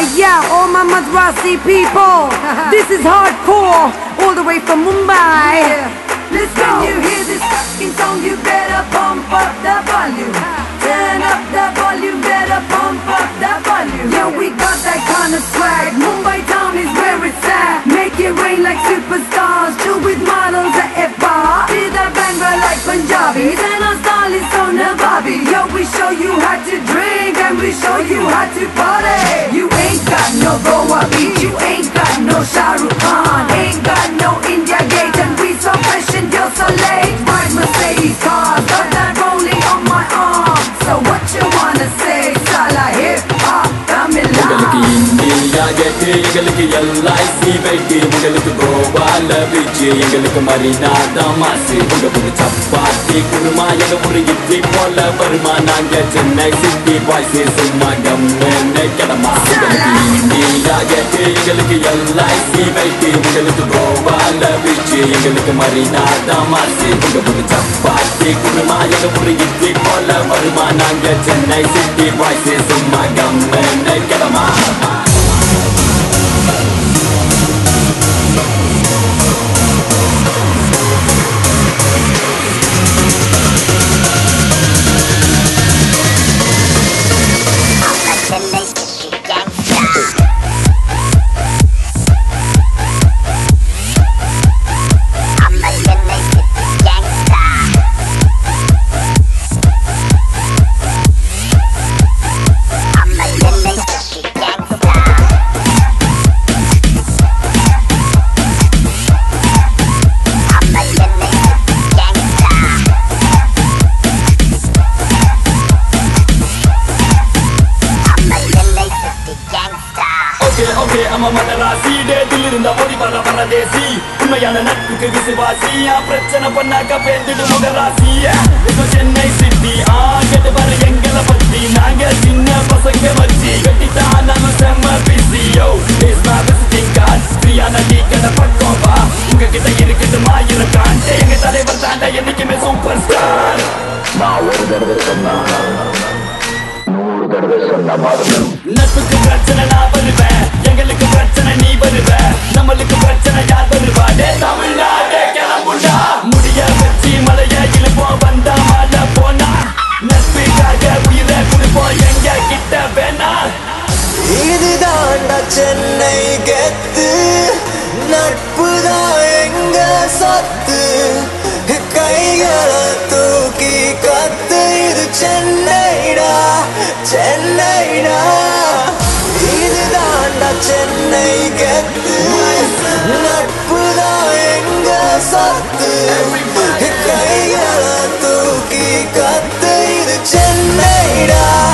Hey yeah, all my Madrasi people, this is hardcore, all the way from Mumbai. Listen, when you hear this fucking song, you better pump up the volume. Turn up the volume, better pump up the volume. Yeah, we got that kind of swag. Mumbai town is where it's at. Make it rain like superstars, chill with models at F-bar. See the banger like Punjabis, and our style is so nababi. Yo, we show you how to drink, and we show you how to party. You ain't got no Goa beat, you ain't got no Shah Rukh Khan, ain't got no India Gate, and we so fresh and you're so late. Ride Mercedes cars, got that rolling on my arm. So what you wanna say? Sala hip hop, உங்களுக்கு Tamil India கேட்டு எங்களுக்கு LIC weight உங்களுக்கு கோவால beach எங்களுக்கு மரினா தான் மாசு உங்க புது சப்பாத்தி குருமா எங்க ஒரு இட்லி போல வருமா நாங்க சென்னை சிட்டி பாய்ஸ் சும்மா கம்மே கிளம்பா உங்களுக்கு இந்தியா கேட்டு எங்களுக்கு எல்ஐசி வெயிட்டு உங்களுக்கு கோவால பீச்சு எங்களுக்கு மரினா தான் மாசு உங்க புது சப்பாத்தி குருமா எங்க ஒரு இட்லி போல வருமா நாங்க சென்னை சிட்டி பாய்ஸ் சும்மா கம்மே கிளம்பா Chennai City Gangsta. I'm a Chennai City Gangsta. I'm a Chennai City Gangsta. I'm a Chennai City Gangsta. I'm a Chennai City Gangsta. Okay okay அம்மா மதராசி டேட்டில் இருந்த பொடி பர பரதேசி உண்மையான நட்புக்கு விசுவாசி ஆ, பிரச்சனை பண்ணாக்க பேந்துடு முகராசி இது சென்னை சிட்டி ஆ கேட்டு பாரு எங்களை பத்தி நாங்க சின்ன பசங்க வச்சு கட்டித்தான் நாங்க செம்ம busy yo is my visiting card ஃப்ரீயான டீ கடை பக்கம் வா உங்ககிட்ட இருக்குது மாயிரம் காண்டே எங்க தலைவர் தாண்டா என்னைக்குமே சூப்பர் ஸ்டார் நான் ஒரு தடவை சொன்னா நூறு தடவை சொன்ன மாதிரி நட்புக்கு பிரச்சனை நான் வருவேன் எங்களுக்கு பிரச்சனை நீ வருவ நம்மளுக்கு பிரச்சனை யார் வருவா டே தமிழ்நாடே கிளம்புண்டா முடிய வச்சு மலைய இழுப்போம் வந்தா மழை போனா நட்புக்காக உயிரை கொடுப்போம் எங்க கிட்ட வேணா இதுதாண்டா சென்னை கெத்து நட்புதான் எங்க சொத்து கைகளை தூக்கி கத்து இது சென்னைடா சென்னைடா இதுதாண்டா சென்னை கெத்து நட்புதான் எங்க சொத்து கைகளை தூக்கி கத்து இது சென்னைடா